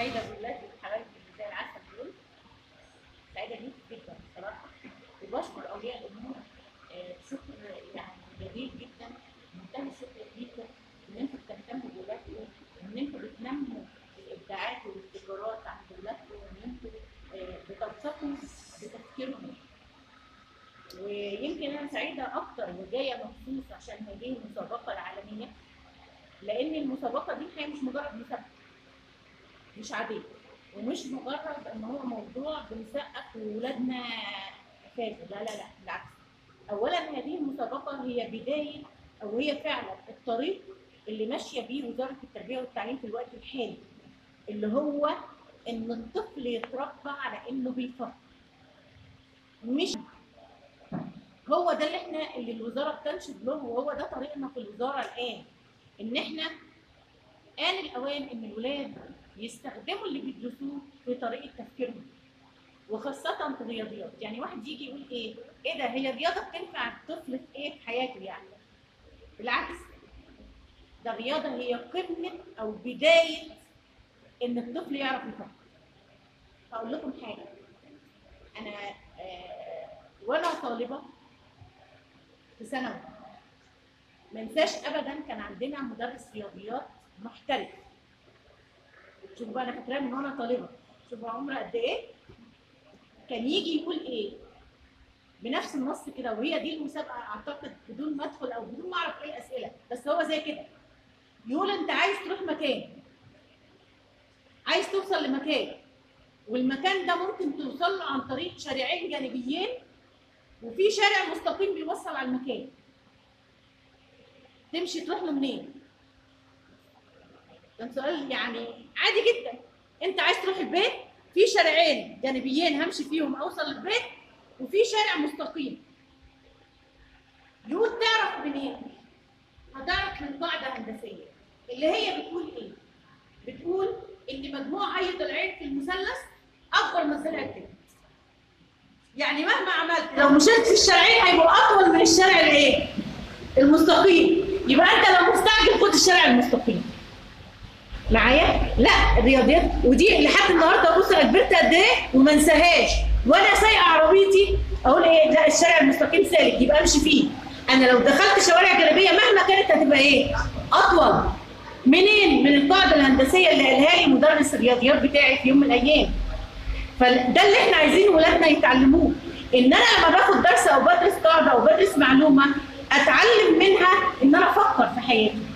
سعيدة بالله بالحبايب اللي زي العسل دول سعيدة بيك جدا بصراحة وبشكر أولياء الأمور آه، شكر يعني جميل جدا منتهى الشكر ليكم إن أنتوا بتهتموا بولادكم وإن أنتوا بتنموا الإبداعات والابتكارات عند ولادكم وإن أنتوا آه، بترتقوا بتفكيرهم ويمكن أنا سعيدة أكتر وجاية مخصوص عشان هذه المسابقة العالمية لأن المسابقة دي هي مش مجرد مسابقة مش عادية ومش مجرد ان هو موضوع بنسقف وولادنا فازوا لا لا لا بالعكس اولا هذه المسابقه هي بدايه او هي فعلا الطريق اللي ماشيه بيه وزاره التربيه والتعليم في الوقت الحالي اللي هو ان الطفل يتربى على انه بيفكر مش هو ده اللي احنا اللي الوزاره بتنشد له وهو ده طريقنا في الوزاره الان ان احنا آن الأوان إن الولاد يستخدموا اللي بيدرسوه في طريقة تفكيرهم وخاصة في الرياضيات، يعني واحد يجي يقول إيه؟ إيه ده هي الرياضة بتنفع الطفل في إيه في حياته يعني؟ بالعكس ده الرياضة هي قمة أو بداية إن الطفل يعرف يفكر. هقول لكم حاجة أنا آه وأنا طالبة في ثانوي ما انساش ابدا كان عندنا مدرس رياضيات محترف شوفوا بقى انا فاكراه من وانا طالبه شوفوا عمره قد ايه كان يجي يقول ايه بنفس النص كده وهي دي المسابقه اعتقد بدون ما ادخل او بدون ما اعرف ايه الاسئله بس هو زي كده يقول انت عايز تروح مكان عايز توصل لمكان والمكان ده ممكن توصل له عن طريق شارعين جانبيين وفي شارع مستقيم بيوصل على المكان تمشي تروح له منين؟ كان سؤال يعني عادي جدا انت عايز تروح البيت في شارعين جانبيين همشي فيهم اوصل للبيت وفي شارع مستقيم يقول تعرف منين؟ هتعرف من قاعده هندسيه اللي هي بتقول ايه؟ بتقول ان مجموع عيط العين في المثلث اكبر من ضلع الكبد يعني مهما عملت لو مشيت في الشارعين هيبقوا اطول من الشارع الايه؟ المستقيم يبقى انت لو مستعجل خد الشارع المستقيم معايا لا الرياضيات ودي لحد النهارده بص انا كبرت قد ايه وما انساهاش وانا سايقه عربيتي اقول ايه لا الشارع المستقيم سالك يبقى امشي فيه انا لو دخلت شوارع جانبيه مهما كانت هتبقى ايه اطول منين من القاعده الهندسيه اللي قالها لي مدرس الرياضيات بتاعي في يوم من الايام فده اللي احنا عايزين ولادنا يتعلموه ان انا لما باخد درس او بدرس قاعده او بدرس معلومه اتعلم منها ان انا افكر في حياتي